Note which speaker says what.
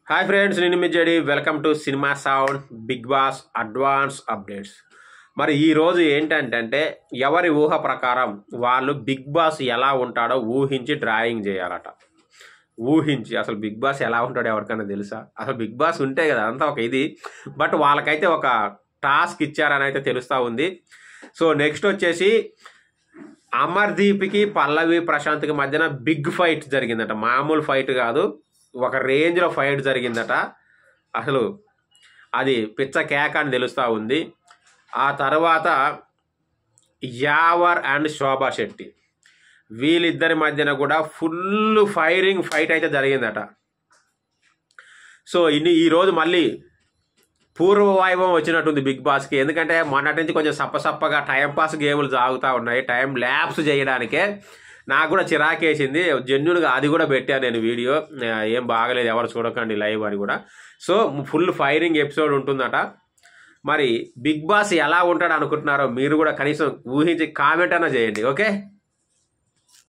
Speaker 1: hi friends నేను మీ జడి welcome to cinema sound Bigg Boss advance updates మరి ఈ రోజు ఏంటంటే ఎవరి ఊహ ప్రకారం వాళ్ళు బిగ్ బాస్ ఎలా ఉంటాడో ఊహించి డ్రాయింగ్ చేయాలట ఊహించి అసలు బిగ్ బాస్ ఎలా ఉంటాడో ఎవరికైనా తెలుసా అసలు బిగ్ బాస్ ఉంటే కదా అంతా ఒక ఇది బట్ వాళ్ళకైతే ఒక టాస్క్ ఇచ్చారని అయితే తెలుస్తూ ఉంది సో నెక్స్ట్ వచ్చేసి అమర్దీప్కి పల్లవి ప్రశాంత్కి మధ్యన బిగ్ ఫైట్ జరిగిందట మామూలు ఫైట్ కాదు ఒక రేంజ్లో ఫైట్ జరిగిందట అసలు అది పిచ్చ కేక అని తెలుస్తూ ఉంది ఆ తర్వాత యావర్ అండ్ శోభా శెట్టి వీళ్ళిద్దరి మధ్యన కూడా ఫుల్ ఫైరింగ్ ఫైట్ అయితే జరిగిందట సో ఇన్ని ఈరోజు మళ్ళీ పూర్వ వైభవం వచ్చినట్టుంది బిగ్ బాస్కి ఎందుకంటే మొన్నటి నుంచి కొంచెం సప్పసప్పగా టైం పాస్ గేములు సాగుతూ ఉన్నాయి టైం ల్యాబ్స్ చేయడానికే నాకు కూడా చిరాకేసింది జెన్యున్గా అది కూడా పెట్టాను నేను వీడియో ఆ, ఏం బాగలేదు ఎవరు చూడకండి లైవ్ అని కూడా సో ఫుల్ ఫైరింగ్ ఎపిసోడ్ ఉంటుందట మరి బిగ్ బాస్ ఎలా ఉంటాడు అనుకుంటున్నారో మీరు కూడా కనీసం ఊహించి కామెంట్ అన్నా చేయండి ఓకే